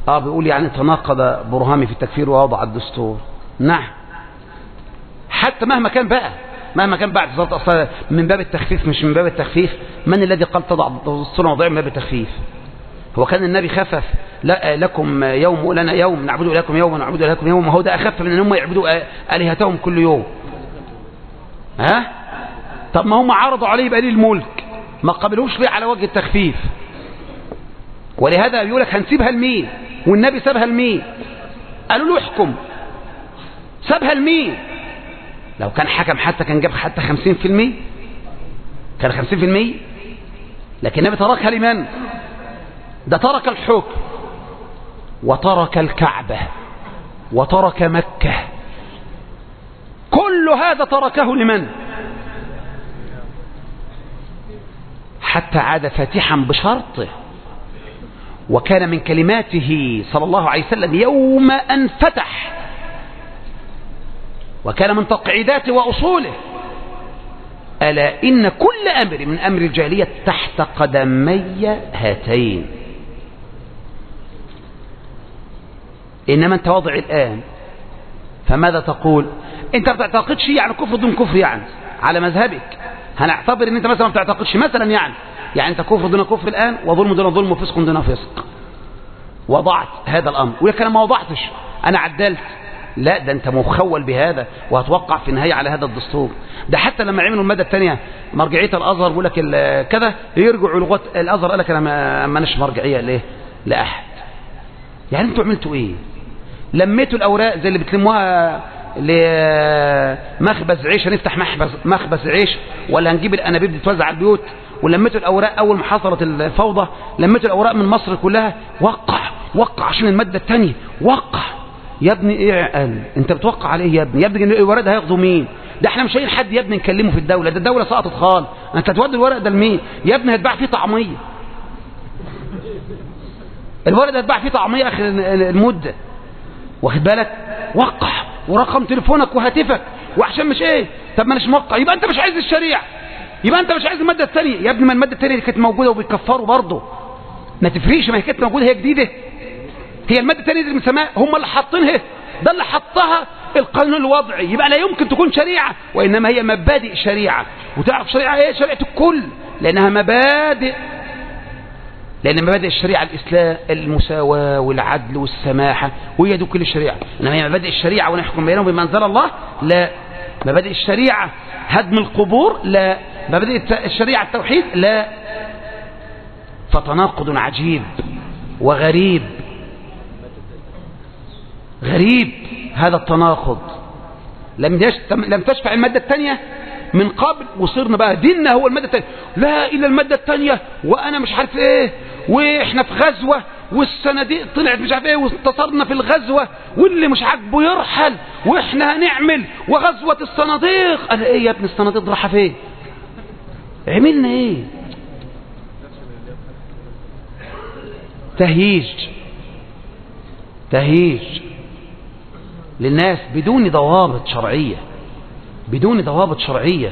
اه بيقول يعني تناقض برهامي في التكفير ووضع الدستور نعم حتى مهما كان بقى مهما كان بعد صلاة أصلا من باب التخفيف مش من باب التخفيف من الذي قال تضع الدستور وضع من باب التخفيف هو كان النبي خفف لا لكم يوم ولنا يوم نعبد لكم يوم ونعبد لكم يوم وهو ده أخف من أن هم يعبدوا آلهتهم كل يوم ها طب ما هم عرضوا عليه بقليل الملك ما قبلوش ليه على وجه التخفيف ولهذا بيقول لك هنسيبها لمين والنبي سابها لمين قالوا له احكم سابها لمين لو كان حكم حتى كان جاب حتى 50% كان 50% لكن النبي تركها لمن ده ترك الحكم وترك الكعبة وترك مكة كل هذا تركه لمن حتى عاد فاتحا بشرطه وكان من كلماته صلى الله عليه وسلم يوم أن فتح وكان من تقعيداته وأصوله ألا إن كل أمر من أمر الجاهلية تحت قدمي هاتين إنما أنت واضع الآن فماذا تقول أنت ما بتعتقدش يعني كفر دون كفر يعني على مذهبك هنعتبر ان انت مثلا ما بتعتقدش مثلا يعني يعني انت كفر دون كفر الان وظلم دون ظلم وفسق دون فسق وضعت هذا الامر ولكن انا ما وضعتش انا عدلت لا ده انت مخول بهذا وهتوقع في النهايه على هذا الدستور ده حتى لما عملوا الماده الثانيه مرجعيه الازهر بيقول لك كذا يرجعوا لغه الازهر قال لك انا ما مانيش مرجعيه ليه لاحد يعني انتوا عملتوا ايه لميتوا الاوراق زي اللي بتلموها لمخبز عيش هنفتح مخبز مخبز عيش ولا هنجيب الانابيب دي توزع على البيوت ولميتوا الاوراق اول ما حصلت الفوضى لميتوا الاوراق من مصر كلها وقع وقع عشان الماده الثانيه وقع يا ابني ايه قال انت بتوقع عليه يا ابني يا ابني الورق ده هياخده مين ده احنا مش لاقيين حد يا ابني نكلمه في الدوله ده الدوله سقطت خالص انت هتودي الورق ده لمين يا ابني هتباع فيه طعميه الورق ده هتباع فيه طعميه اخر المده واخد بالك وقع ورقم تليفونك وهاتفك وعشان مش ايه طب ما اناش موقع يبقى انت مش عايز الشريعه يبقى انت مش عايز الماده الثانيه يا ابني ما الماده الثانيه دي كانت موجوده وبيكفروا برضه ما تفرقش ما هي كانت موجوده هي جديده هي الماده الثانيه دي من السماء هم اللي حاطينها ده اللي حطها القانون الوضعي يبقى لا يمكن تكون شريعه وانما هي مبادئ شريعه وتعرف شريعه ايه شريعه الكل لانها مبادئ لأن مبادئ الشريعة الإسلام المساواة والعدل والسماحة وهي دي كل الشريعة إنما هي مبادئ الشريعة ونحكم بينهم بما أنزل الله لا مبادئ الشريعة هدم القبور لا مبادئ الشريعة التوحيد لا فتناقض عجيب وغريب غريب هذا التناقض لم لم تشفع المادة الثانية من قبل وصرنا بقى ديننا هو المادة الثانية لا إلا المادة الثانية وأنا مش عارف إيه وإحنا في غزوة والصناديق طلعت مش عارف إيه وانتصرنا في الغزوة واللي مش عاجبه يرحل وإحنا هنعمل وغزوة الصناديق قال إيه يا ابن الصناديق رايحة فين عملنا إيه تهييج تهييج للناس بدون ضوابط شرعيه بدون ضوابط شرعية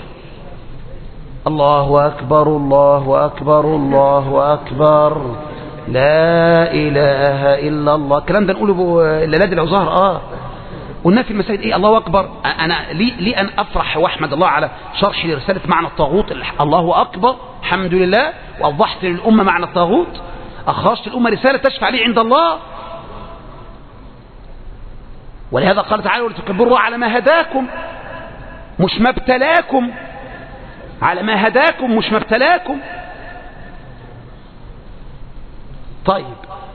الله أكبر الله أكبر الله أكبر لا إله إلا الله الكلام ده نقوله للاد العزهر آه قلنا في المساجد إيه الله أكبر أنا لي, لي أن أفرح وأحمد الله على شرح لرسالة معنى الطاغوت الله أكبر الحمد لله وأوضحت للأمة معنى الطاغوت أخرجت الأمة رسالة تشفع لي عند الله ولهذا قال تعالى ولتكبروا على ما هداكم مش ما ابتلاكم على ما هداكم مش ما ابتلاكم طيب